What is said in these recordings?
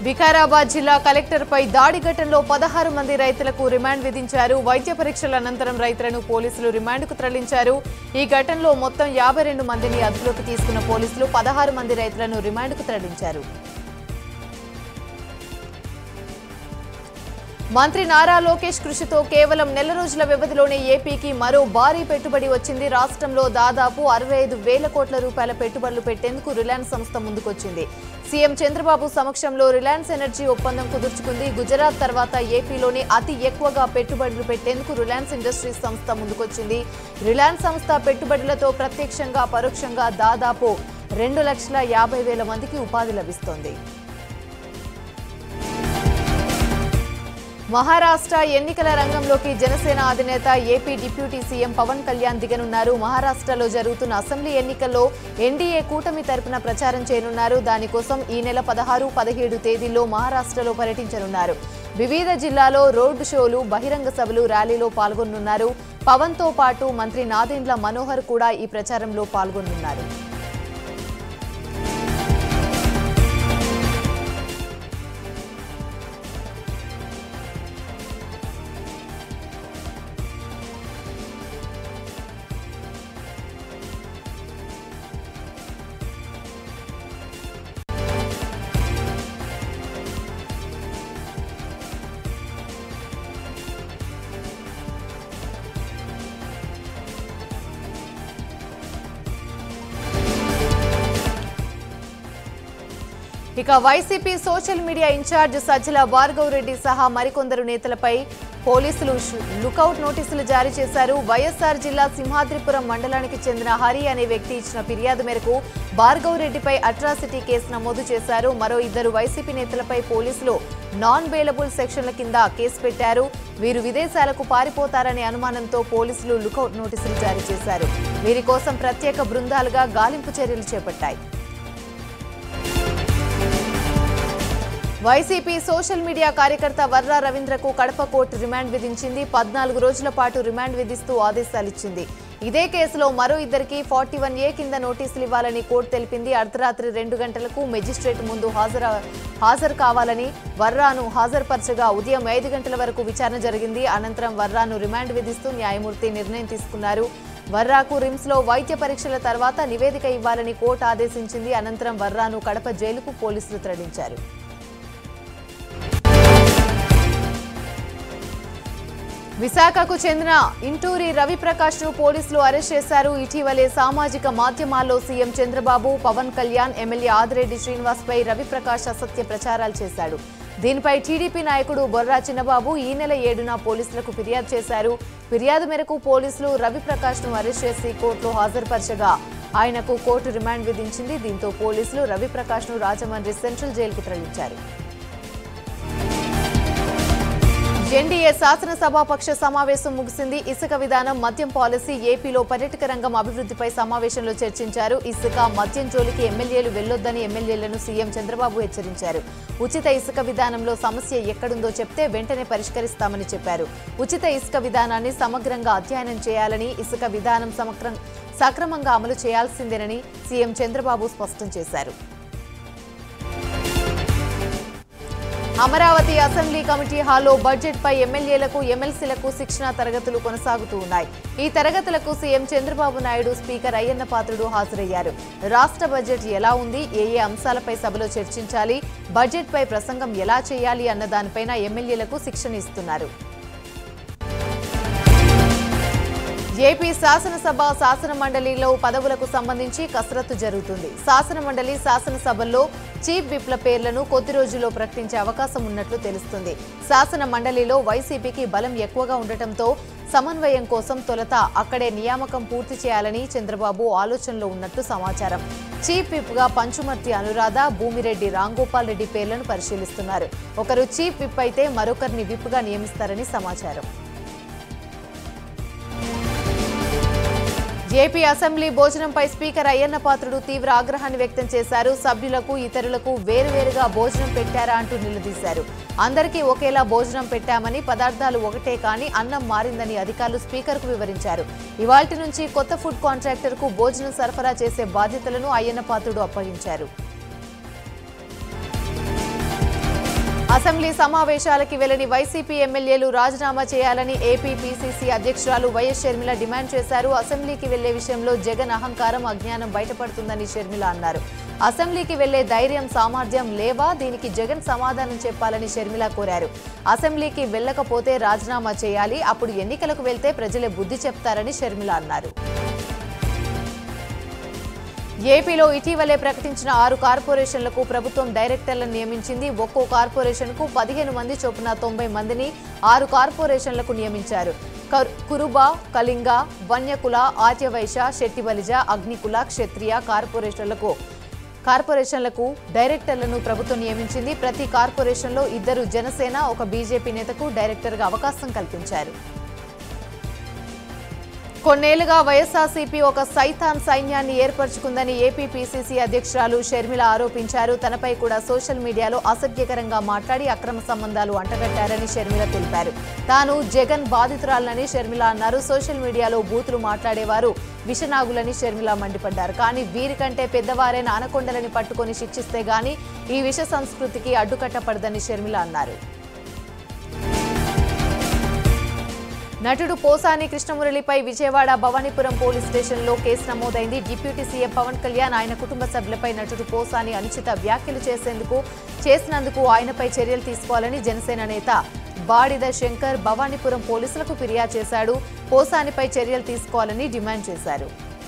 వికారాబాద్ జిల్లా కలెక్టర్పై దాడి ఘటనలో పదహారు మంది రైతులకు రిమాండ్ విధించారు వైద్య పరీక్షల అనంతరం రైతులను పోలీసులు రిమాండ్కు తరలించారు ఈ ఘటనలో మొత్తం యాభై రెండు మందిని అదుపులోకి తీసుకున్న పోలీసులు పదహారు మంది రైతులను రిమాండ్కు తరలించారు మంత్రి నారా లోకేష్ కృషితో కేవలం నెల రోజుల వ్యవధిలోనే ఏపీకి మరో భారీ పెట్టుబడి వచ్చింది రాష్ట్రంలో దాదాపు అరవై ఐదు వేల కోట్ల రూపాయల పెట్టుబడులు పెట్టేందుకు రిలయన్స్ సంస్థ ముందుకొచ్చింది సీఎం చంద్రబాబు సమక్షంలో రిలయన్స్ ఎనర్జీ ఒప్పందం కుదుర్చుకుంది గుజరాత్ తర్వాత ఏపీలోనే అతి ఎక్కువగా పెట్టుబడులు పెట్టేందుకు రిలయన్స్ ఇండస్ట్రీస్ సంస్థ ముందుకొచ్చింది రిలయన్స్ సంస్థ పెట్టుబడులతో ప్రత్యక్షంగా పరోక్షంగా దాదాపు రెండు లక్షల యాభై వేల మందికి ఉపాధి లభిస్తోంది మహారాష్ట్ర ఎన్నికల రంగంలోకి జనసేన అధినేత AP deputy CM Pawan Kalyan దిగనున్నారు మహారాష్ట్రలో జరుగుతున్న అసెంబ్లీ ఎన్నికల్లో ఎన్డీఏ కూటమి తరపున ప్రచారం చేయనున్నారు దానికోసం ఈ నెల పదహారు పదిహేడు తేదీల్లో మహారాష్ట్రలో పర్యటించనున్నారు వివిధ జిల్లాలో రోడ్డు షోలు బహిరంగ సభలు ర్యాలీలో పాల్గొనున్నారు పవన్ తో పాటు మంత్రి నాదెండ్ల మనోహర్ కూడా ఈ ప్రచారంలో పాల్గొనున్నారు ఇక YCP social media incharge Sajjala Bhargav Reddy సహా మరికొందరు నేతలపై పోలీసులు షు- లుకౌట్ నోటీసులు జారీ చేశారు వైఎస్ఆర్ జిల్లా సింహాద్రిపురం మండలానికి చెందిన హరి అనే వ్యక్తి ఇచ్చిన ఫిర్యాదు మేరకు భార్గవ్ రెడ్డిపై అట్రాసిటీ కేసు నమోదు చేశారు మరో ఇద్దరు వైసీపీ నేతలపై పోలీసులు నాన్ బెయిలబుల్ సెక్షన్ల కింద కేసు పెట్టారు వీరు విదేశాలకు పారిపోతారనే అనుమానంతో పోలీసులు లుకౌట్ నోటీసులు జారీ చేశారు వీరి కోసం ప్రత్యేక బృందాలుగా గాలింపు చర్యలు చేపట్టాయి వైసీపీ సోషల్ మీడియా కార్యకర్త వర్రా రవీంద్రకు కడప కోర్టు రిమాండ్ విధించింది పద్నాలుగు రోజుల పాటు రిమాండ్ విధిస్తూ ఆదేశాలిచ్చింది ఇదే కేసులో మరో ఇద్దరికి ఫార్టీ వన్ ఏ కింద నోటీసులు ఇవ్వాలని కోర్టు తెలిపింది అర్ధరాత్రి రెండు గంటలకు మెజిస్ట్రేట్ ముందు హాజరు హాజరు కావాలని వర్రాను హాజరుపరచగా ఉదయం ఐదు గంటల వరకు విచారణ జరిగింది అనంతరం వర్రాను రిమాండ్ విధిస్తూ న్యాయమూర్తి నిర్ణయం తీసుకున్నారు వర్రాకు రిమ్స్లో వైద్య పరీక్షల తర్వాత నివేదిక ఇవ్వాలని కోర్టు ఆదేశించింది అనంతరం వర్రాను కడప జైలుకు పోలీసులు తరలించారు విశాఖకు చెందిన ఇంటూరి రవిప్రకాష్ ను పోలీసులు అరెస్ట్ చేశారు ఇటీవలే సామాజిక మాధ్యమాల్లో సీఎం చంద్రబాబు పవన్ కళ్యాణ్ ఎమ్మెల్యే ఆదిరెడ్డి శ్రీనివాస్ పై రవిప్రకాష్ అసత్య ప్రచారాలు చేశాడు దీనిపై టీడీపీ నాయకుడు బొర్రా చిన్నబాబు ఈ నెల ఏడున పోలీసులకు ఫిర్యాదు చేశారు ఫిర్యాదు మేరకు పోలీసులు రవిప్రకాష్ ను అరెస్ట్ చేసి కోర్టులో హాజరుపరచగా ఆయనకు కోర్టు రిమాండ్ విధించింది దీంతో పోలీసులు రవిప్రకాష్ ను రాజమండ్రి సెంట్రల్ జైలుకు తరలించారు ఎన్డీఏ శాసనసభాపక్ష సమావేశం ముగిసింది ఇసుక విధానం మద్యం పాలసీ ఏపీలో పర్యాటక రంగం అభివృద్ధిపై సమావేశంలో చర్చించారు ఇసుక మద్యం జోలికి ఎమ్మెల్యేలు వెళ్లొద్దని ఎమ్మెల్యేలను సీఎం చంద్రబాబు హెచ్చరించారు ఉచిత ఇసుక విధానంలో సమస్య ఎక్కడుందో చెప్తే వెంటనే పరిష్కరిస్తామని చెప్పారు ఉచిత ఇసుక విధానాన్ని సమగ్రంగా అధ్యయనం చేయాలని ఇసుక విధానం సమగ్రం సక్రమంగా అమలు చేయాల్సిందేనని సీఎం చంద్రబాబు స్పష్టం చేశారు అమరావతి అసెంబ్లీ కమిటీ హాల్లో బడ్జెట్ పై ఎమ్మెల్యేలకు ఎమ్మెల్సీలకు శిక్షణ తరగతులు కొనసాగుతూ ఉన్నాయి ఈ తరగతులకు సీఎం చంద్రబాబు నాయుడు స్పీకర్ అయ్యన్న పాత్రుడు హాజరయ్యారు రాష్ట్ర బడ్జెట్ ఎలా ఉంది ఏ ఏ అంశాలపై సభలో చర్చించాలి బడ్జెట్ పై ప్రసంగం ఎలా చేయాలి అన్న దానిపైన ఎమ్మెల్యేలకు శిక్షణ ఇస్తున్నారు ఏపీ శాసనసభ శాసన మండలిలో పదవులకు సంబంధించి కసరత్తు జరుగుతుంది శాసన మండలి శాసనసభల్లో చీఫ్ విప్ల పేర్లను కొద్ది రోజుల్లో ప్రకటించే అవకాశం ఉన్నట్లు తెలుస్తుంది శాసన మండలిలో వైసీపీకి బలం ఎక్కువగా ఉండటంతో సమన్వయం కోసం తొలుత అక్కడే నియామకం పూర్తి చేయాలని చంద్రబాబు ఆలోచనలో ఉన్నట్లు సమాచారం చీఫ్ విప్ గా పంచుమర్తి అనురాధ భూమిరెడ్డి రాంగోపాల్ రెడ్డి పేర్లను పరిశీలిస్తున్నారు ఒకరు చీఫ్ విప్ అయితే మరొకరిని విప్ గా నియమిస్తారని సమాచారం ఏపీ అసెంబ్లీ భోజనంపై స్పీకర్ అయ్యన్న పాత్రుడు తీవ్ర ఆగ్రహాన్ని వ్యక్తం చేశారు సభ్యులకు ఇతరులకు వేరువేరుగా భోజనం పెట్టారా అంటూ నిలదీశారు అందరికీ ఒకేలా భోజనం పెట్టామని పదార్థాలు ఒకటే కానీ అన్నం మారిందని అధికారులు స్పీకర్కు వివరించారు ఇవాల్టి నుంచి కొత్త ఫుడ్ కాంట్రాక్టర్కు భోజనం సరఫరా చేసే బాధ్యతలను అయ్యన్న పాత్రుడు అప్పగించారు అసెంబ్లీ సమావేశాలకి వెళ్లని వైసీపీ ఎమ్మెల్యేలు రాజీనామా చేయాలని ఏపీ పీసీసీ అధ్యక్షురాలు వైఎస్ షర్మిల డిమాండ్ చేశారు అసెంబ్లీకి వెళ్లే విషయంలో జగన్ అహంకారం అజ్ఞానం బయటపడుతుందని షర్మిల అన్నారు అసెంబ్లీకి వెళ్లే ధైర్యం సామర్థ్యం లేవా దీనికి జగన్ సమాధానం చెప్పాలని షర్మిల కోరారు అసెంబ్లీకి వెళ్లకపోతే రాజీనామా చేయాలి అప్పుడు ఎన్నికలకు వెళ్తే ప్రజలే బుద్ధి చెప్తారని షర్మిల అన్నారు ఏపీలో ఇటీవలే ప్రకటించిన ఆరు కార్పొరేషన్లకు ప్రభుత్వం డైరెక్టర్లను నియమించింది ఒక్కో కార్పొరేషన్కు పదిహేను మంది చొప్పున తొంభై మందిని ఆరు కార్పొరేషన్లకు నియమించారు కర్- కురుబ కళింగ వన్యకుల ఆర్యవైశ్య శెట్టిబలిజ అగ్నికుల క్షత్రియ కార్పొరేషన్లకు కార్పొరేషన్లకు డైరెక్టర్లను ప్రభుత్వం నియమించింది ప్రతి కార్పొరేషన్లో ఇద్దరు జనసేన ఒక బీజేపీ నేతకు డైరెక్టర్గా అవకాశం కల్పించారు కొన్నేళ్లుగా వైఎస్ఆర్సీపీ ఒక సైతాన్ సైన్యాన్ని ఏర్పరచుకుందని ఏపీ పీసీసీ అధ్యక్షురాలు షర్మిల ఆరోపించారు తనపై కూడా సోషల్ మీడియాలో అసభ్యకరంగా మాట్లాడి అక్రమ సంబంధాలు అంటగట్టారని షర్మిల తెలిపారు తాను జగన్ బాధితురాలని షర్మిల అన్నారు సోషల్ మీడియాలో బూతులు మాట్లాడేవారు విషనాగులని షర్మిల మండిపడ్డారు కానీ వీరికంటే పెద్దవారైన అనకొండలని పట్టుకొని శిక్షిస్తే గాని ఈ విష సంస్కృతికి అడ్డుకట్టపడదని షర్మిల అన్నారు నటుడు పోసాని కృష్ణమురళిపై విజయవాడ భవానీపురం పోలీస్ స్టేషన్లో కేసు నమోదైంది డిప్యూటీ సీఎం పవన్ కళ్యాణ్ ఆయన కుటుంబ సభ్యులపై నటుడు పోసాని అనుచిత వ్యాఖ్యలు చేసేందుకు చేసినందుకు ఆయనపై చర్యలు తీసుకోవాలని జనసేన నేత బాడిద శంకర్ భవానీపురం పోలీసులకు ఫిర్యాదు చేశాడు పోసానిపై చర్యలు తీసుకోవాలని డిమాండ్ చేశారు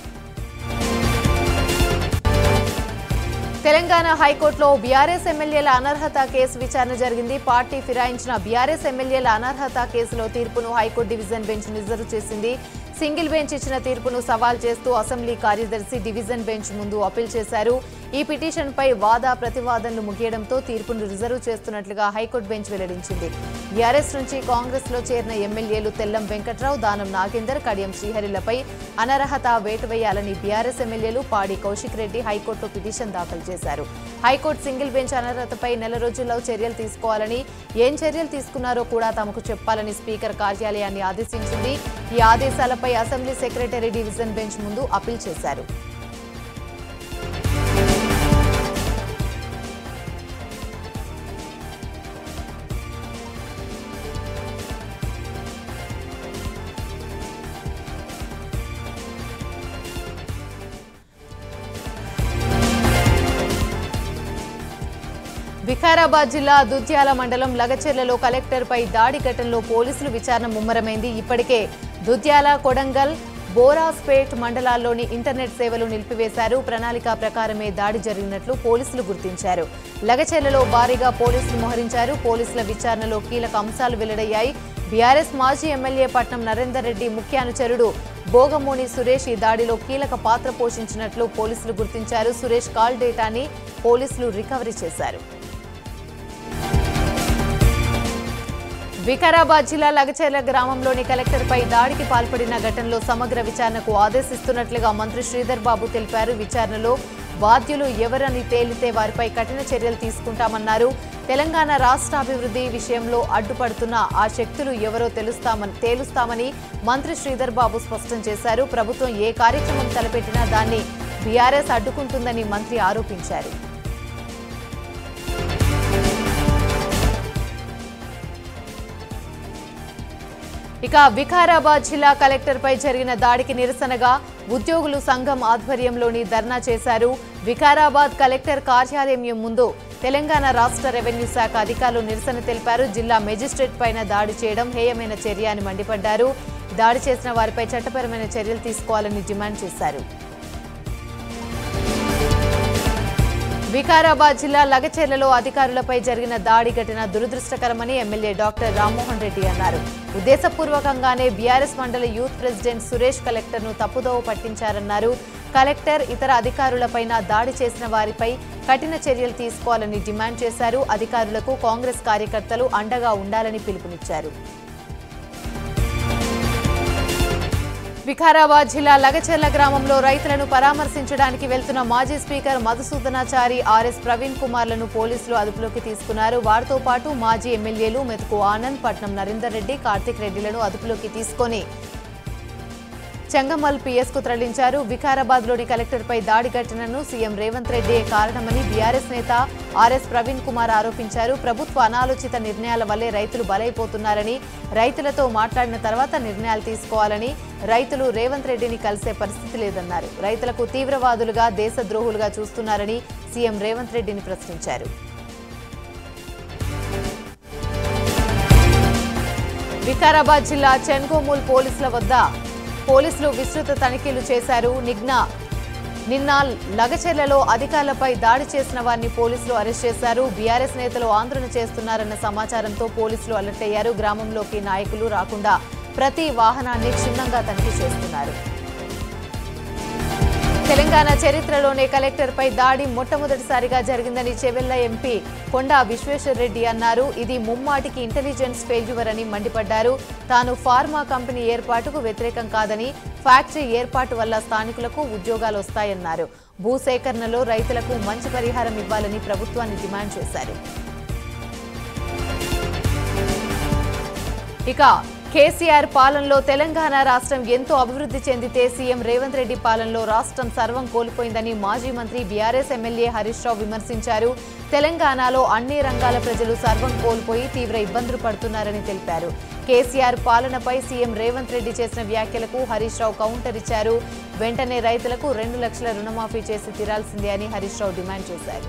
తెలంగాణ హైకోర్టులో బీఆర్ఎస్ ఎమ్మెల్యేల అనర్హత కేసు విచారణ జరిగింది పార్టీ ఫిరాయించిన బీఆర్ఎస్ ఎమ్మెల్యేల అనర్హత కేసులో తీర్పును హైకోర్టు డివిజన్ బెంచ్ రిజర్వ్ చేసింది సింగిల్ బెంచ్ ఇచ్చిన తీర్పును సవాల్ చేస్తూ అసెంబ్లీ కార్యదర్శి డివిజన్ బెంచ్ ముందు అప్పీల్ చేశారు ఈ పిటిషన్పై వాద ప్రతివాదనలు ముగియడంతో తీర్పును రిజర్వ్ చేస్తున్నట్లుగా హైకోర్టు బెంచ్ వెల్లడించింది బీఆర్ఎస్ నుంచి కాంగ్రెస్ లో చేరిన ఎమ్మెల్యేలు తెల్లం వెంకట్రావు దానం నాగేందర్ కడియం శ్రీహరిలపై అనర్హత వేటు వేయాలని బీఆర్ఎస్ ఎమ్మెల్యేలు పాడి కౌశిక్ రెడ్డి హైకోర్టులో పిటిషన్ దాఖలు చేశారు హైకోర్టు సింగిల్ బెంచ్ అనర్హతపై నెల రోజుల్లో చర్యలు తీసుకోవాలని ఏం చర్యలు తీసుకున్నారో కూడా తమకు చెప్పాలని స్పీకర్ కార్యాలయాన్ని ఆదేశించింది ఈ ఆదేశాలపై అసెంబ్లీ సెక్రటరీ డివిజన్ బెంచ్ ముందు అప్పీల్ చేశారు వికారాబాద్ జిల్లా దుద్యాల మండలం లగచెర్లలో కలెక్టర్పై దాడి ఘటనలో పోలీసులు విచారణ ముమ్మరమైంది ఇప్పటికే దుద్యాల కొడంగల్ బోరాస్పేట్ మండలాల్లోని ఇంటర్నెట్ సేవలు నిలిపివేశారు ప్రణాళిక ప్రకారమే దాడి జరిగినట్లు పోలీసులు గుర్తించారు లగచెర్లలో భారీగా పోలీసులు మోహరించారు పోలీసుల విచారణలో కీలక అంశాలు వెల్లడయ్యాయి బీఆర్ఎస్ మాజీ ఎమ్మెల్యే పట్నం నరేందర్ రెడ్డి ముఖ్య అనుచరుడు భోగమోని సురేష్ ఈ దాడిలో కీలక పాత్ర పోషించినట్లు పోలీసులు గుర్తించారు సురేష్ కాల్ డేటాని పోలీసులు రికవరీ చేశారు వికారాబాద్ జిల్లా లగచెర్ల గ్రామంలోని కలెక్టర్పై దాడికి పాల్పడిన ఘటనలో సమగ్ర విచారణకు ఆదేశిస్తున్నట్లుగా మంత్రి శ్రీధర్ బాబు తెలిపారు విచారణలో బాధ్యులు ఎవరని తేలితే వారిపై కఠిన చర్యలు తీసుకుంటామన్నారు తెలంగాణ రాష్ట్ర అభివృద్ధి విషయంలో అడ్డుపడుతున్న ఆ శక్తులు ఎవరో తెలుస్తామని తేలుస్తామని మంత్రి శ్రీధర్ బాబు స్పష్టం చేశారు ప్రభుత్వం ఏ కార్యక్రమం తలపెట్టినా దాన్ని బీఆర్ఎస్ అడ్డుకుంటుందని మంత్రి ఆరోపించారు ఇక వికారాబాద్ జిల్లా కలెక్టర్పై జరిగిన దాడికి నిరసనగా ఉద్యోగులు సంఘం ఆధ్వర్యంలోని ధర్నా చేశారు వికారాబాద్ కలెక్టర్ కార్యాలయం ముందు తెలంగాణ రాష్ట్ర రెవెన్యూ శాఖ అధికారులు నిరసన తెలిపారు జిల్లా మెజిస్ట్రేట్ పైన దాడి చేయడం హేయమైన చర్య అని మండిపడ్డారు దాడి చేసిన వారిపై చట్టపరమైన చర్యలు తీసుకోవాలని డిమాండ్ చేశారు వికారాబాద్ జిల్లా లగచెర్లలో అధికారులపై జరిగిన దాడి ఘటన దురదృష్టకరమని ఎమ్మెల్యే డాక్టర్ రామ్మోహన్ రెడ్డి అన్నారు ఉద్దేశపూర్వకంగానే బీఆర్ఎస్ మండలి యూత్ ప్రెసిడెంట్ సురేష్ కలెక్టర్ను తప్పుదోవ పట్టించారన్నారు కలెక్టర్ ఇతర అధికారులపైన దాడి చేసిన వారిపై కఠిన చర్యలు తీసుకోవాలని డిమాండ్ చేశారు అధికారులకు కాంగ్రెస్ కార్యకర్తలు అండగా ఉండాలని పిలుపునిచ్చారు వికారాబాద్ జిల్లా లగచెర్ల గ్రామంలో రైతులను పరామర్శించడానికి వెళ్తున్న మాజీ స్పీకర్ మధుసూదనాచారి ఆర్ఎస్ ప్రవీణ్ కుమార్లను పోలీసులు అదుపులోకి తీసుకున్నారు వారితో పాటు మాజీ ఎమ్మెల్యేలు మెతుకు ఆనంద్ పట్నం నరేందర్ రెడ్డి కార్తిక్ రెడ్డిలను అదుపులోకి తీసుకొని చెంగమల్ పిఎస్ కు తరలించారు వికారాబాద్ లోని కలెక్టర్పై దాడి ఘటనను సీఎం రేవంత్ రెడ్డి కారణమని బీఆర్ఎస్ నేత ఆర్ఎస్ ప్రవీణ్ కుమార్ ఆరోపించారు ప్రభుత్వ అనాలోచిత నిర్ణయాల వల్లే రైతులు బలైపోతున్నారని రైతులతో మాట్లాడిన తర్వాత నిర్ణయాలు తీసుకోవాలని రైతులు రేవంత్ రెడ్డిని కలిసే పరిస్థితి లేదన్నారు రైతులకు తీవ్రవాదులుగా దేశద్రోహులుగా చూస్తున్నారని సీఎం రేవంత్ రెడ్డిని ప్రశ్నించారు వికారాబాద్ జిల్లా చెన్గోమూల్ పోలీసుల వద్ద పోలీసులు విస్తృత తనిఖీలు చేశారు నిగ్న నిన్న లగచెర్లలో అధికారులపై దాడి చేసిన వారిని పోలీసులు అరెస్ట్ చేశారు బీఆర్ఎస్ నేతలు ఆందోళన చేస్తున్నారన్న సమాచారంతో పోలీసులు అలర్ట్ అయ్యారు గ్రామంలోకి నాయకులు రాకుండా ప్రతి వాహనాన్ని క్షుణ్ణంగా తనిఖీ చేస్తున్నారు తెలంగాణ చరిత్రలోనే కలెక్టర్పై దాడి మొట్టమొదటిసారిగా జరిగిందని చెవెళ్ల ఎంపీ కొండా విశ్వేశ్వర్ రెడ్డి అన్నారు ఇది ముమ్మాటికి ఇంటెలిజెన్స్ ఫెయిల్యూర్ అని మండిపడ్డారు తాను ఫార్మా కంపెనీ ఏర్పాటుకు వ్యతిరేకం కాదని ఫ్యాక్టరీ ఏర్పాటు వల్ల స్థానికులకు ఉద్యోగాలు వస్తాయన్నారు భూసేకరణలో రైతులకు మంచి పరిహారం ఇవ్వాలని ప్రభుత్వాన్ని డిమాండ్ చేశారు ఇక కేసీఆర్ పాలనలో తెలంగాణ రాష్ట్రం ఎంతో అభివృద్ధి చెందితే సీఎం రేవంత్ రెడ్డి పాలనలో రాష్ట్రం సర్వం కోల్పోయిందని మాజీ మంత్రి బీఆర్ఎస్ ఎమ్మెల్యే హరీష్ రావు విమర్శించారు తెలంగాణలో అన్ని రంగాల ప్రజలు సర్వం కోల్పోయి తీవ్ర ఇబ్బందులు పడుతున్నారని తెలిపారు కేసీఆర్ పాలనపై సీఎం రేవంత్ రెడ్డి చేసిన వ్యాఖ్యలకు హరీష్ రావు కౌంటర్ ఇచ్చారు వెంటనే రైతులకు రెండు లక్షల రుణమాఫీ చేసి తీరాల్సిందే అని హరీష్ రావు డిమాండ్ చేశారు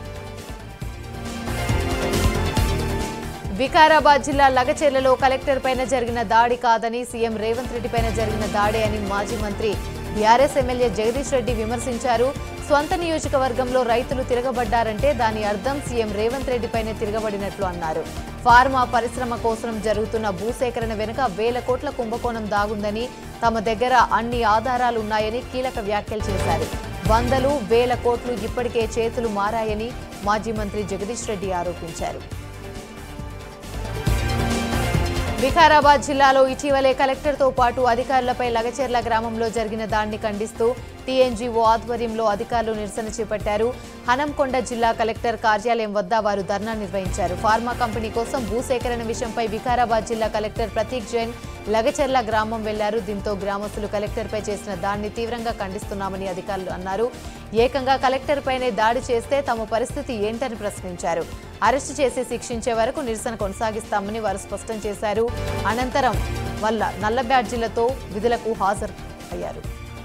వికారాబాద్ జిల్లా లగచెర్లలో కలెక్టర్ పైన జరిగిన దాడి కాదని సీఎం రేవంత్ రెడ్డి పైన జరిగిన దాడి అని మాజీ మంత్రి బీఆర్ఎస్ ఎమ్మెల్యే జగదీష్ రెడ్డి విమర్శించారు స్వంత నియోజకవర్గంలో రైతులు తిరగబడ్డారంటే దాని అర్థం సీఎం రేవంత్ రెడ్డి పైన తిరగబడినట్లు అన్నారు ఫార్మా పరిశ్రమ కోసం జరుగుతున్న భూసేకరణ వెనుక వేల కోట్ల కుంభకోణం దాగుందని తమ దగ్గర అన్ని ఆధారాలు ఉన్నాయని కీలక వ్యాఖ్యలు చేశారు వందలు వేల కోట్లు ఇప్పటికే చేతులు మారాయని మాజీ మంత్రి జగదీష్ రెడ్డి ఆరోపించారు వికారాబాద్ జిల్లాలో ఇటీవలే కలెక్టర్తో పాటు అధికారులపై లగచెర్ల గ్రామంలో జరిగిన దాడిని ఖండిస్తూ టీఎన్జీఓ ఆధ్వర్యంలో అధికారులు నిరసన చేపట్టారు హనంకొండ జిల్లా కలెక్టర్ కార్యాలయం వద్ద వారు ధర్నా నిర్వహించారు ఫార్మా కంపెనీ కోసం భూసేకరణ విషయంపై వికారాబాద్ జిల్లా కలెక్టర్ ప్రతీక్ జైన్ లగచెర్ల గ్రామం వెళ్లారు దీంతో గ్రామస్తులు కలెక్టర్పై చేసిన దాడిని తీవ్రంగా ఖండిస్తున్నామని అధికారులు అన్నారు ఏకంగా కలెక్టర్ పైనే దాడి చేస్తే తమ పరిస్థితి ఏంటని ప్రశ్నించారు అరెస్టు చేసి శిక్షించే వరకు నిరసన కొనసాగిస్తామని వారు స్పష్టం చేశారు అనంతరం వల్ల నల్ల బ్యాడ్జీలతో విధులకు హాజరు అయ్యారు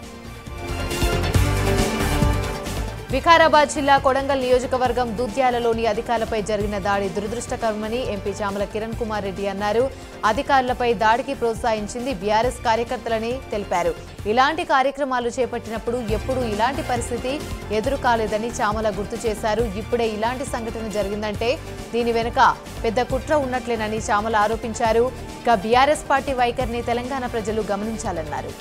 వికారాబాద్ జిల్లా కొడంగల్ నియోజకవర్గం దుద్యాలలోని అధికారులపై జరిగిన దాడి దురదృష్టకరమని ఎంపీ చామల కిరణ్ కుమార్ రెడ్డి అన్నారు అధికారులపై దాడికి ప్రోత్సహించింది బీఆర్ఎస్ కార్యకర్తలని తెలిపారు ఇలాంటి కార్యక్రమాలు చేపట్టినప్పుడు ఎప్పుడూ ఇలాంటి పరిస్థితి ఎదురు కాలేదని చామల గుర్తు చేశారు ఇప్పుడే ఇలాంటి సంఘటన జరిగిందంటే దీని వెనుక పెద్ద కుట్ర ఉన్నట్లేనని చామల ఆరోపించారు ఇక బీఆర్ఎస్ పార్టీ వైఖరిని తెలంగాణ ప్రజలు గమనించాలన్నారు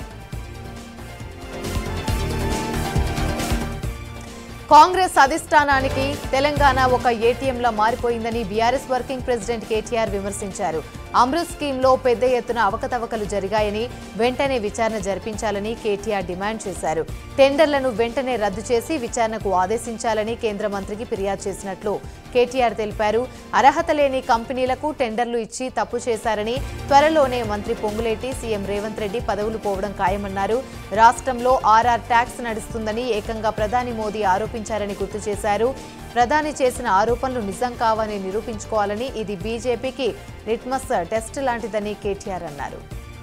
కాంగ్రెస్ అధిష్టానానికి తెలంగాణ ఒక ఏటీఎంలా మారిపోయిందని బీఆర్ఎస్ వర్కింగ్ ప్రెసిడెంట్ కేటీఆర్ విమర్శించారు అమృత్ స్కీమ్లో పెద్ద ఎత్తున అవకతవకలు జరిగాయని వెంటనే విచారణ జరిపించాలని కేటీఆర్ డిమాండ్ చేశారు టెండర్లను వెంటనే రద్దు చేసి విచారణకు ఆదేశించాలని కేంద్ర మంత్రికి ఫిర్యాదు చేసినట్లు కేటీఆర్ తెలిపారు అర్హత లేని కంపెనీలకు టెండర్లు ఇచ్చి తప్పు చేశారని త్వరలోనే మంత్రి పొంగులేటి సీఎం రేవంత్ రెడ్డి పదవులు పోవడం ఖాయమన్నారు రాష్ట్రంలో ఆర్ఆర్ ట్యాక్స్ నడుస్తుందని ఏకంగా ప్రధాని మోదీ ఆరోపించారని గుర్తు చేశారు ప్రధాని చేసిన ఆరోపణలు నిజం కావని నిరూపించుకోవాలని ఇది బీజేపీకి లిట్మస్ టెస్ట్ లాంటిదని కేటీఆర్ అన్నారు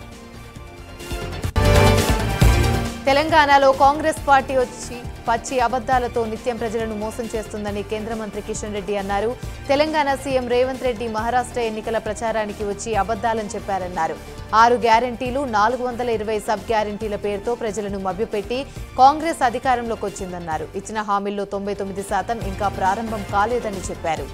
తెలంగాణలో కాంగ్రెస్ పార్టీ వచ్చి పచ్చి అబద్దాలతో నిత్యం ప్రజలను మోసం చేస్తుందని కేంద్ర మంత్రి కిషన్ రెడ్డి అన్నారు తెలంగాణ సీఎం రేవంత్ రెడ్డి మహారాష్ట్ర ఎన్నికల ప్రచారానికి వచ్చి అబద్దాలని చెప్పారన్నారు ఆరు గ్యారంటీలు నాలుగు వందల ఇరవై సబ్ గ్యారంటీల పేరుతో ప్రజలను మభ్యపెట్టి కాంగ్రెస్ అధికారంలోకి వచ్చిందన్నారు ఇచ్చిన హామీల్లో తొంభై తొమ్మిది శాతం ఇంకా ప్రారంభం కాలేదని చెప్పారు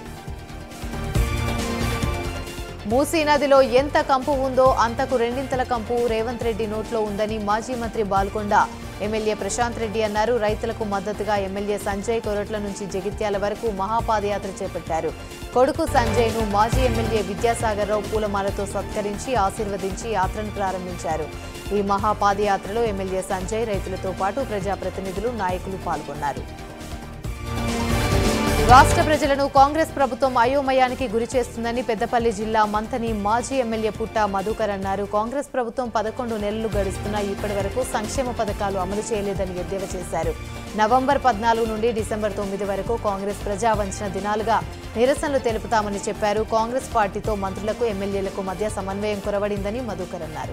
మూసీ నదిలో ఎంత కంపు ఉందో అంతకు రెండింతల కంపు రేవంత్ రెడ్డి నోట్లో ఉందని మాజీ మంత్రి బాల్కొండ ఎమ్మెల్యే ప్రశాంత్ రెడ్డి అన్నారు రైతులకు మద్దతుగా ఎమ్మెల్యే సంజయ్ కొరట్ల నుంచి జగిత్యాల వరకు మహాపాదయాత్ర చేపట్టారు కొడుకు సంజయ్ను మాజీ ఎమ్మెల్యే విద్యాసాగర్ రావు పూలమాలతో సత్కరించి ఆశీర్వదించి యాత్రను ప్రారంభించారు ఈ మహాపాదయాత్రలో ఎమ్మెల్యే సంజయ్ రైతులతో పాటు ప్రజాప్రతినిధులు నాయకులు పాల్గొన్నారు రాష్ట్ర ప్రజలను కాంగ్రెస్ ప్రభుత్వం అయోమయానికి గురి చేస్తుందని పెద్దపల్లి జిల్లా మంతని మాజీ ఎమ్మెల్యే పుట్ట మధుకర్ అన్నారు కాంగ్రెస్ ప్రభుత్వం పదకొండు నెలలు గడుస్తున్నా ఇప్పటి వరకు సంక్షేమ పథకాలు అమలు చేయలేదని ఎద్దేవా చేశారు నవంబర్ పద్నాలుగు నుండి డిసెంబర్ తొమ్మిది వరకు కాంగ్రెస్ ప్రజావంచన దినాలుగా నిరసనలు తెలుపుతామని చెప్పారు కాంగ్రెస్ పార్టీతో మంత్రులకు ఎమ్మెల్యేలకు మధ్య సమన్వయం కొరవడిందని మధుకర్ అన్నారు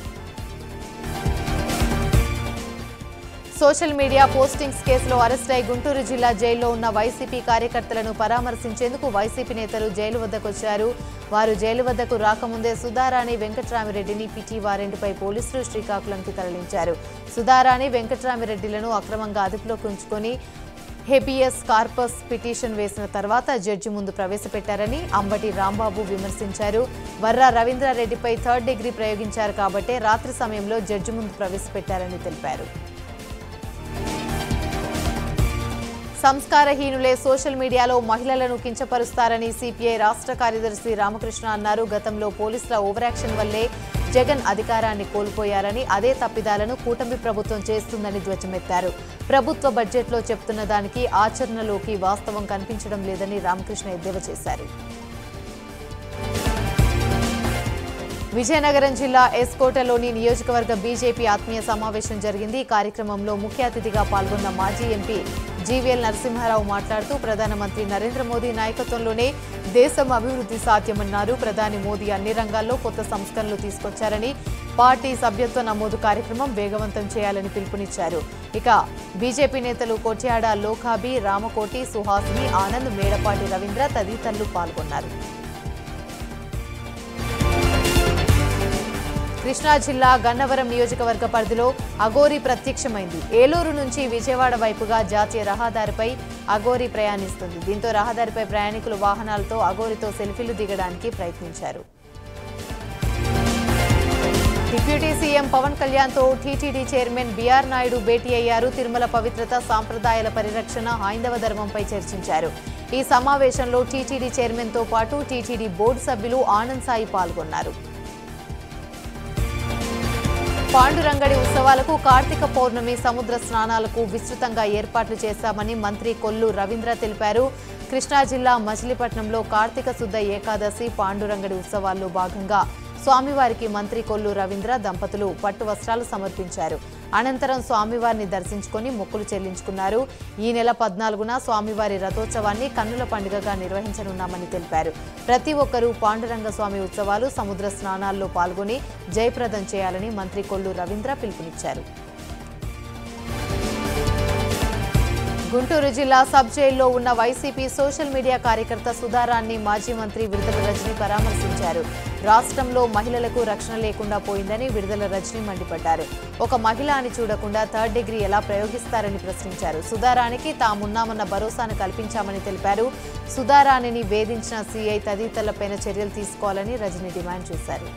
సోషల్ మీడియా పోస్టింగ్స్ కేసులో అరెస్ట్ అయి గుంటూరు జిల్లా జైల్లో ఉన్న వైసీపీ కార్యకర్తలను పరామర్శించేందుకు వైసీపీ నేతలు జైలు వద్దకు వచ్చారు వారు జైలు వద్దకు రాకముందే సుధారాణి వెంకట్రామిరెడ్డిని పిటి వారెంట్పై పోలీసులు శ్రీకాకుళంకి తరలించారు సుధారాణి వెంకట్రామిరెడ్డిలను అక్రమంగా అదుపులోకి ఉంచుకొని హెబియస్ కార్పస్ పిటిషన్ వేసిన తర్వాత జడ్జి ముందు ప్రవేశపెట్టారని అంబటి రాంబాబు విమర్శించారు వర్రా రవీంద్రారెడ్డిపై థర్డ్ డిగ్రీ ప్రయోగించారు కాబట్టే రాత్రి సమయంలో జడ్జి ముందు ప్రవేశపెట్టారని తెలిపారు సంస్కారహీనులే సోషల్ మీడియాలో మహిళలను కించపరుస్తారని సిపిఐ రాష్ట్ర కార్యదర్శి రామకృష్ణ అన్నారు గతంలో పోలీసుల ఓవరాక్షన్ వల్లే జగన్ అధికారాన్ని కోల్పోయారని అదే తప్పిదాలను కూటమి ప్రభుత్వం చేస్తుందని ధ్వజమెత్తారు ప్రభుత్వ బడ్జెట్లో చెప్తున్న దానికి ఆచరణలోకి వాస్తవం కనిపించడం లేదని రామకృష్ణ ఎద్దేవా చేశారు విజయనగరం జిల్లా ఎస్కోటలోని నియోజకవర్గ బీజేపీ ఆత్మీయ సమావేశం జరిగింది ఈ కార్యక్రమంలో ముఖ్య అతిథిగా పాల్గొన్న మాజీ ఎంపీ జీవీఎల్ నరసింహారావు మాట్లాడుతూ ప్రధానమంత్రి నరేంద్ర మోదీ నాయకత్వంలోనే దేశం అభివృద్ధి సాధ్యమన్నారు ప్రధాని మోదీ అన్ని రంగాల్లో కొత్త సంస్కరణలు తీసుకొచ్చారని పార్టీ సభ్యత్వ నమోదు కార్యక్రమం వేగవంతం చేయాలని పిలుపునిచ్చారు ఇక బీజేపీ నేతలు కోట్యాడ లోకాబి రామకోటి సుహాసిని ఆనంద్ మేడపాటి రవీంద్ర తదితరులు పాల్గొన్నారు కృష్ణా జిల్లా గన్నవరం నియోజకవర్గ పరిధిలో అగోరి ప్రత్యక్షమైంది ఏలూరు నుంచి విజయవాడ వైపుగా జాతీయ రహదారిపై అగోరి ప్రయాణిస్తుంది దీంతో రహదారిపై ప్రయాణికులు వాహనాలతో అగోరితో సెల్ఫీలు దిగడానికి ప్రయత్నించారు డిప్యూటీ సీఎం పవన్ కళ్యాణ్ తో టీటీడీ చైర్మన్ బీఆర్ నాయుడు భేటీ అయ్యారు తిరుమల పవిత్రత సాంప్రదాయాల పరిరక్షణ హైందవ ధర్మంపై చర్చించారు ఈ సమావేశంలో టీటీడీ చైర్మన్ తో పాటు టీటీడీ బోర్డు సభ్యులు ఆనంద్ సాయి పాల్గొన్నారు పాండురంగడి ఉత్సవాలకు కార్తీక పౌర్ణమి సముద్ర స్నానాలకు విస్తృతంగా ఏర్పాట్లు చేశామని మంత్రి కొల్లు రవీంద్ర తెలిపారు కృష్ణా జిల్లా మచిలీపట్నంలో కార్తీక శుద్ధ ఏకాదశి పాండురంగడి ఉత్సవాల్లో భాగంగా స్వామివారికి మంత్రి కొల్లు రవీంద్ర దంపతులు పట్టు వస్త్రాలు సమర్పించారు అనంతరం స్వామివారిని దర్శించుకొని మొక్కులు చెల్లించుకున్నారు ఈ నెల పద్నాలుగున స్వామివారి రథోత్సవాన్ని కన్నుల పండుగగా నిర్వహించనున్నామని తెలిపారు ప్రతి ఒక్కరూ పాండురంగ స్వామి ఉత్సవాలు సముద్ర స్నానాల్లో పాల్గొని జయప్రదం చేయాలని మంత్రి కొల్లు రవీంద్ర పిలుపునిచ్చారు గుంటూరు జిల్లా సబ్ జైల్లో ఉన్న వైసీపీ సోషల్ మీడియా కార్యకర్త సుధారాన్ని మాజీ మంత్రి విడుదల రజని పరామర్శించారు రాష్ట్రంలో మహిళలకు రక్షణ లేకుండా పోయిందని విడుదల రజని మండిపడ్డారు ఒక మహిళ అని చూడకుండా థర్డ్ డిగ్రీ ఎలా ప్రయోగిస్తారని ప్రశ్నించారు సుధారానికి తామున్నామన్న భరోసాను కల్పించామని తెలిపారు సుధారాణిని వేధించిన సీఐ తదితరులపైన చర్యలు తీసుకోవాలని రజని డిమాండ్ చేశారు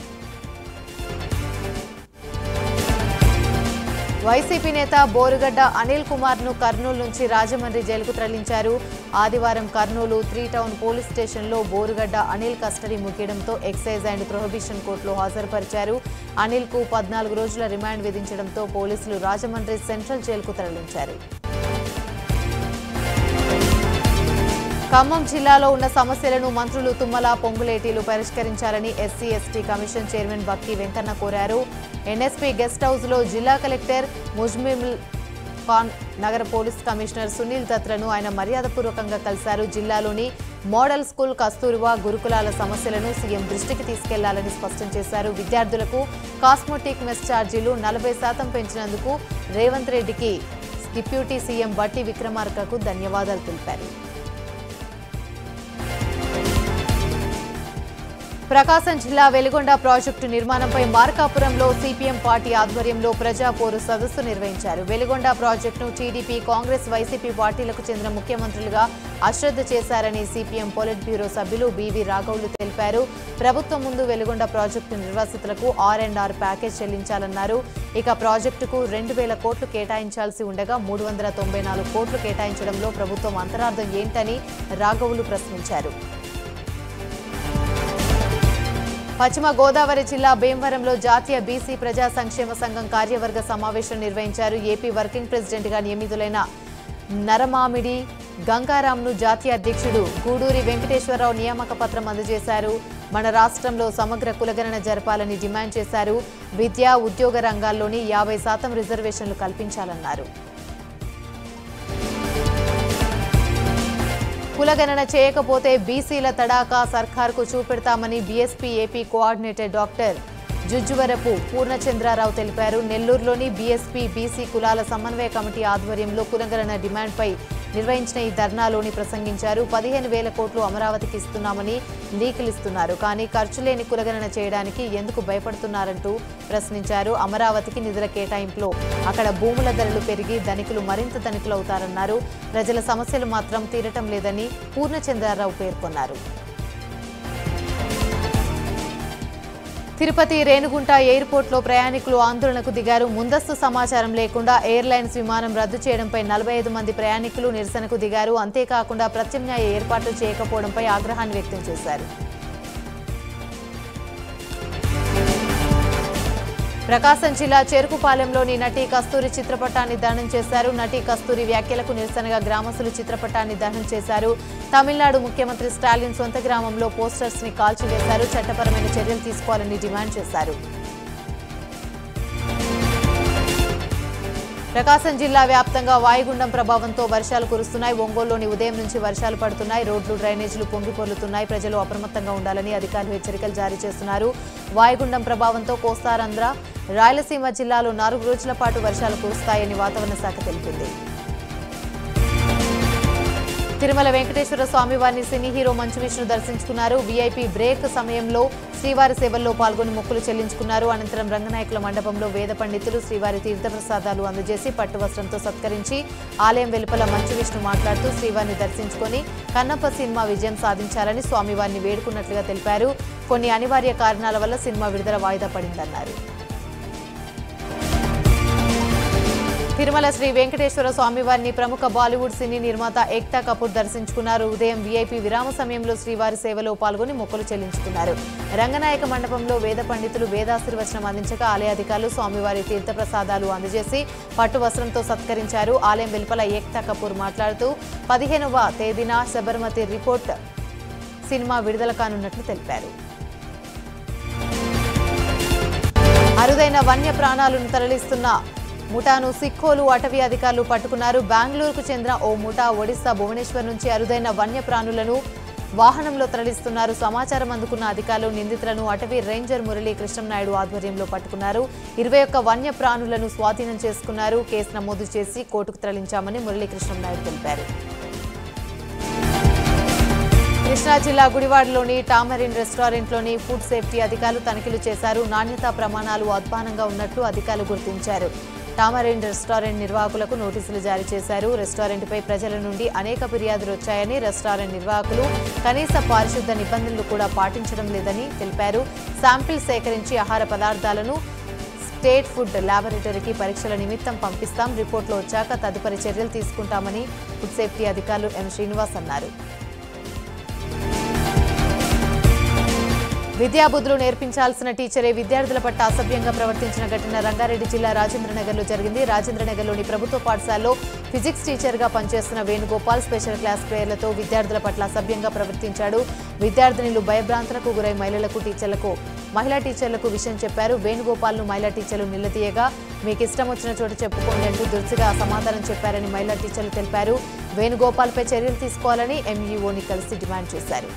వైసీపీ నేత బోరుగడ్డ అనిల్ కుమార్ ను కర్నూలు నుంచి రాజమండ్రి జైలుకు తరలించారు ఆదివారం కర్నూలు త్రీ టౌన్ పోలీస్ స్టేషన్లో బోరుగడ్డ అనిల్ కస్టడీ ముగియడంతో ఎక్సైజ్ అండ్ ప్రొహిబిషన్ కోర్టులో హాజరుపరిచారు అనిల్ కు పద్నాలుగు రోజుల రిమాండ్ విధించడంతో పోలీసులు రాజమండ్రి సెంట్రల్ జైలుకు తరలించారు ఖమ్మం జిల్లాలో ఉన్న సమస్యలను మంత్రులు తుమ్మల పొంగులేటీలు పరిష్కరించాలని SC ST commission chairman Bakki Venkanna కోరారు ఎన్ఎస్పీ గెస్ట్ హౌస్ లో జిల్లా కలెక్టర్ ముజ్మిల్ ఖాన్ నగర పోలీస్ కమిషనర్ సునీల్ దత్లను ఆయన మర్యాదపూర్వకంగా కలిశారు జిల్లాలోని మోడల్ స్కూల్ కస్తూరివా గురుకులాల సమస్యలను సీఎం దృష్టికి తీసుకెళ్లాలని స్పష్టం చేశారు విద్యార్థులకు కాస్మోటిక్ మెస్ ఛార్జీలు నలభై శాతం పెంచినందుకు రేవంత్ రెడ్డికి డిప్యూటీ సీఎం బట్టి విక్రమార్కకు ధన్యవాదాలు తెలిపారు ప్రకాశం జిల్లా వెలిగొండ ప్రాజెక్టు నిర్మాణంపై మార్కాపురంలో సిపిఎం పార్టీ ఆధ్వర్యంలో ప్రజా పోరు సదస్సు నిర్వహించారు వెలిగొండ ప్రాజెక్టును టీడీపీ కాంగ్రెస్ వైసీపీ పార్టీలకు చెందిన ముఖ్యమంత్రులుగా అశ్రద్ధ చేశారని సిపిఎం పొలిట్ బ్యూరో సభ్యులు బీవీ రాఘవులు తెలిపారు ప్రభుత్వం ముందు వెలిగొండ ప్రాజెక్టు నిర్వాసితులకు ఆర్ అండ్ ఆర్ ప్యాకేజ్ చెల్లించాలన్నారు ఇక ప్రాజెక్టుకు రెండు వేల కోట్లు కేటాయించాల్సి ఉండగా మూడు వందల తొంభై నాలుగు కోట్లు కేటాయించడంలో ప్రభుత్వం అంతరార్థం ఏంటని రాఘవులు ప్రశ్నించారు పశ్చిమ గోదావరి జిల్లా భీమవరంలో జాతీయ బీసీ ప్రజా సంక్షేమ సంఘం కార్యవర్గ సమావేశం నిర్వహించారు ఏపీ వర్కింగ్ ప్రెసిడెంట్గా నియమితులైన నరమామిడి గంగారాంను జాతీయ అధ్యక్షుడు గూడూరి వెంకటేశ్వరరావు నియామక పత్రం అందజేశారు మన రాష్ట్రంలో సమగ్ర కులగణన జరపాలని డిమాండ్ చేశారు విద్యా ఉద్యోగ రంగాల్లోని యాభై శాతం రిజర్వేషన్లు కల్పించాలన్నారు కులగణన చేయకపోతే బీసీల తడాకా సర్కార్కు చూపెడతామని BSP AP coordinator doctor Jujjuvarapu Purnachandrarao తెలిపారు నెల్లూరులోని బీఎస్పీ బీసీ కులాల సమన్వయ కమిటీ ఆధ్వర్యంలో కులగణన డిమాండ్పై నిర్వహించిన ఈ ధర్నాలోని ప్రసంగించారు పదిహేను వేల కోట్లు అమరావతికి ఇస్తున్నామని లీకులు ఇస్తున్నారు కానీ ఖర్చు లేని కులగణన చేయడానికి ఎందుకు భయపడుతున్నారంటూ ప్రశ్నించారు అమరావతికి నిధుల కేటాయింపులో అక్కడ భూముల ధరలు పెరిగి ధనికులు మరింత ధనికులవుతారన్నారు ప్రజల సమస్యలు మాత్రం తీరటం లేదని పూర్ణచంద్రారావు పేర్కొన్నారు తిరుపతి రేణుగుంట ఎయిర్పోర్ట్లో ప్రయాణికులు ఆందోళనకు దిగారు ముందస్తు సమాచారం లేకుండా ఎయిర్లైన్స్ విమానం రద్దు చేయడంపై నలభై ఐదు మంది ప్రయాణికులు నిరసనకు దిగారు అంతేకాకుండా ప్రత్యామ్నాయ ఏర్పాట్లు చేయకపోవడంపై ఆగ్రహాన్ని వ్యక్తం చేశారు ప్రకాశం జిల్లా చెరుకుపాలెంలోని నటి కస్తూరి చిత్రపటాన్ని దహనం చేశారు నటి కస్తూరి వ్యాఖ్యలకు నిరసనగా గ్రామస్తులు చిత్రపటాన్ని దహనం చేశారు తమిళనాడు ముఖ్యమంత్రి స్టాలిన్ సొంత గ్రామంలో పోస్టర్స్ ని కాల్చివేశారు చట్టపరమైన చర్యలు తీసుకోవాలని డిమాండ్ చేశారు ప్రకాశం జిల్లా వ్యాప్తంగా వాయుగుండం ప్రభావంతో వర్షాలు కురుస్తున్నాయి ఒంగోలులోని ఉదయం నుంచి వర్షాలు పడుతున్నాయి రోడ్లు డ్రైనేజీలు పొంగి పొర్లుతున్నాయి ప్రజలు అప్రమత్తంగా ఉండాలని అధికారులు హెచ్చరికలు జారీ చేస్తున్నారు వాయుగుండం ప్రభావంతో కోస్తారాంధ్ర రాయలసీమ జిల్లాలో నాలుగు రోజుల పాటు వర్షాలు కురుస్తాయని వాతావరణ శాఖ తెలిపింది తిరుమల వెంకటేశ్వర స్వామి వారిని సినీ హీరో మంచు విష్ణు దర్శించుకున్నారు వీఐపీ బ్రేక్ సమయంలో శ్రీవారి సేవల్లో పాల్గొని మొక్కులు చెల్లించుకున్నారు అనంతరం రంగనాయకుల మండపంలో వేద పండితులు శ్రీవారి తీర్థప్రసాదాలు అందజేసి పట్టు వస్త్రంతో సత్కరించి ఆలయం వెలుపల మంచు విష్ణు మాట్లాడుతూ శ్రీవారిని దర్శించుకొని కన్నప్ప సినిమా విజయం సాధించాలని స్వామివారిని వేడుకున్నట్లుగా తెలిపారు కొన్ని అనివార్య కారణాల వల్ల సినిమా విడుదల వాయిదా పడిందన్నారు తిరుమల శ్రీ వెంకటేశ్వర స్వామివారిని ప్రముఖ బాలీవుడ్ సినీ నిర్మాత ఏక్తా కపూర్ దర్శించుకున్నారు ఉదయం వీఐపీ విరామ సమయంలో శ్రీవారి సేవలో పాల్గొని మొక్కులు చెల్లించుకున్నారు రంగనాయక మండపంలో వేద పండితులు వేదాశీర్వచనం అందించగా ఆలయ అధికారులు స్వామివారి తీర్థప్రసాదాలు అందజేసి పట్టు వస్త్రంతో సత్కరించారు ఆలయం వెలుపల ఏక్తా కపూర్ మాట్లాడుతూ పదిహేనవ తేదీన శబర్మతి రిపోర్ట్ సినిమా విడుదల కానున్నట్లు తెలిపారు అరుదైన వన్య ప్రాణాలను తరలిస్తున్న ముఠాను సిక్కోలు అటవీ అధికారులు పట్టుకున్నారు బెంగళూరుకు చెందిన ఓ ముఠా ఒడిశా భువనేశ్వర్ నుంచి అరుదైన వన్య ప్రాణులను వాహనంలో తరలిస్తున్నారు సమాచారం అందుకున్న అధికారులు నిందితులను అటవీ రేంజర్ మురళీ కృష్ణంనాయుడు ఆధ్వర్యంలో పట్టుకున్నారు ఇరవై ఒక్క వన్య ప్రాణులను స్వాధీనం చేసుకున్నారు కేసు నమోదు చేసి కోర్టుకు తరలించామని మురళీ కృష్ణంనాయుడు తెలిపారు కృష్ణా జిల్లా గుడివాడలోని టామరిన్ రెస్టారెంట్లోని ఫుడ్ సేఫ్టీ అధికారులు తనిఖీలు చేశారు నాణ్యతా ప్రమాణాలు అధ్వానంగా ఉన్నట్లు అధికారులు గుర్తించారు టామరిన్ రెస్టారెంట్ నిర్వాహకులకు నోటీసులు జారీ చేశారు రెస్టారెంట్పై ప్రజల నుండి అనేక ఫిర్యాదులు వచ్చాయని రెస్టారెంట్ నిర్వాహకులు కనీస పారిశుద్ధ నిబంధనలు కూడా పాటించడం లేదని తెలిపారు శాంపిల్ సేకరించి ఆహార పదార్థాలను స్టేట్ ఫుడ్ ల్యాబొరేటరీకి పరీక్షల నిమిత్తం పంపిస్తాం రిపోర్టులు వచ్చాక తదుపరి చర్యలు తీసుకుంటామని ఫుడ్ సేఫ్టీ అధికారులు ఎం శ్రీనివాస్ అన్నారు విద్యాబుద్ధులు నేర్పించాల్సిన టీచరే విద్యార్థుల పట్ల అసభ్యంగా ప్రవర్తించిన ఘటన రంగారెడ్డి జిల్లా రాజేంద్రనగర్లో జరిగింది రాజేంద్రనగర్లోని ప్రభుత్వ పాఠశాలలో ఫిజిక్స్ టీచర్గా పనిచేస్తున్న వేణుగోపాల్ స్పెషల్ క్లాస్ ప్రేయర్లతో విద్యార్థుల పట్ల అసభ్యంగా ప్రవర్తించాడు విద్యార్థినులు భయభ్రాంతులకు గురై మహిళలకు టీచర్లకు మహిళా టీచర్లకు విషయం చెప్పారు వేణుగోపాల్ను మహిళా టీచర్లు నిలదీయగా మీకు ఇష్టం వచ్చిన చోట చెప్పుకోండి అంటూ దుర్చిగా సమాధానం చెప్పారని మహిళా టీచర్లు తెలిపారు వేణుగోపాల్పై చర్యలు తీసుకోవాలని ఎంఈఓని కలిసి డిమాండ్ చేశారు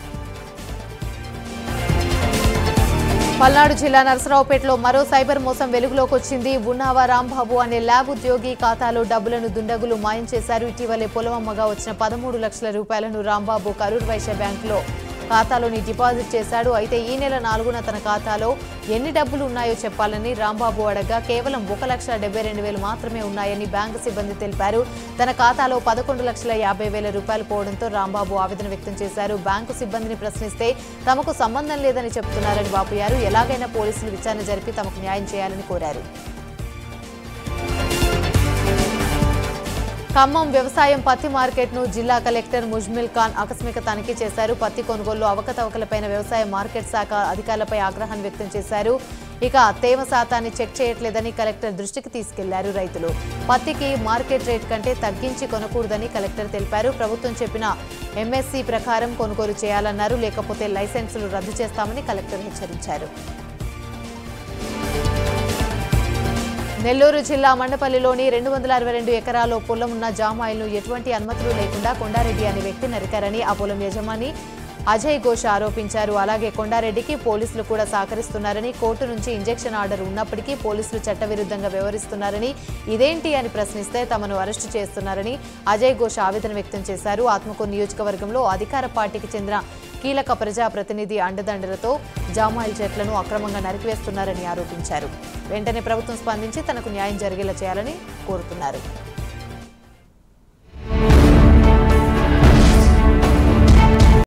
పల్నాడు జిల్లా నరసరావుపేటలో మరో సైబర్ మోసం వెలుగులోకి వచ్చింది ఉన్నావా రాంబాబు అనే ల్యాబ్ ఉద్యోగి ఖాతాలో డబ్బులను దుండగులు మాయం చేశారు ఇటీవలే పొలమమ్మగా వచ్చిన పదమూడు లక్షల రూపాయలను రాంబాబు కరూర్ వైశ్య బ్యాంకులో ఖాతాలోని డిపాజిట్ చేశాడు అయితే ఈ నెల నాలుగున తన ఖాతాలో ఎన్ని డబ్బులు ఉన్నాయో చెప్పాలని రాంబాబు అడగా కేవలం ఒక లక్ష డెబ్బై రెండు వేలు మాత్రమే ఉన్నాయని బ్యాంకు సిబ్బంది తెలిపారు తన ఖాతాలో పదకొండు లక్షల యాభై వేల రూపాయలు పోవడంతో రాంబాబు ఆవేదన వ్యక్తం చేశారు బ్యాంకు సిబ్బందిని ప్రశ్నిస్తే తమకు సంబంధం లేదని చెప్తున్నారని వాపోయారు ఎలాగైనా పోలీసులు విచారణ జరిపి తమకు న్యాయం చేయాలని కోరారు ఖమ్మం వ్యవసాయం పత్తి మార్కెట్ను జిల్లా కలెక్టర్ ముజ్మిల్ ఖాన్ ఆకస్మిక తనిఖీ చేశారు పత్తి కొనుగోలు అవకతవకలపైన వ్యవసాయ మార్కెట్ శాఖ అధికారులపై ఆగ్రహాన్ని వ్యక్తం చేశారు ఇక తేమ శాతాన్ని చెక్ చేయట్లేదని కలెక్టర్ దృష్టికి తీసుకెళ్లారు రైతులు పత్తికి మార్కెట్ రేట్ కంటే తగ్గించి కొనకూడదని కలెక్టర్ తెలిపారు ప్రభుత్వం చెప్పిన ఎంఎస్సీ ప్రకారం కొనుగోలు చేయాలన్నారు లేకపోతే లైసెన్సులు రద్దు చేస్తామని కలెక్టర్ హెచ్చరించారు నెల్లూరు జిల్లా మండపల్లిలోని రెండు వందల అరవై రెండు ఎకరాల్లో పొలం ఉన్న జామాయిల్ను ఎటువంటి అనుమతులు లేకుండా కొండారెడ్డి అనే వ్యక్తి నరికారని ఆ పొలం యజమాని అజయ్ ఘోష్ ఆరోపించారు అలాగే కొండారెడ్డికి పోలీసులు కూడా సహకరిస్తున్నారని కోర్టు నుంచి ఇంజెక్షన్ ఆర్డర్ ఉన్నప్పటికీ పోలీసులు చట్టవిరుద్ధంగా వ్యవహరిస్తున్నారని ఇదేంటి అని ప్రశ్నిస్తే తమను అరెస్టు చేస్తున్నారని అజయ్ ఘోష్ ఆవేదన వ్యక్తం చేశారు ఆత్మకూరు నియోజకవర్గంలో అధికార పార్టీకి చెందిన కీలక ప్రజాప్రతినిధి అండదండలతో జామాయిల్ చెట్లను అక్రమంగా నరికివేస్తున్నారని ఆరోపించారు వెంటనే ప్రభుత్వం స్పందించి తనకు న్యాయం జరిగేలా చేయాలని కోరుతున్నారు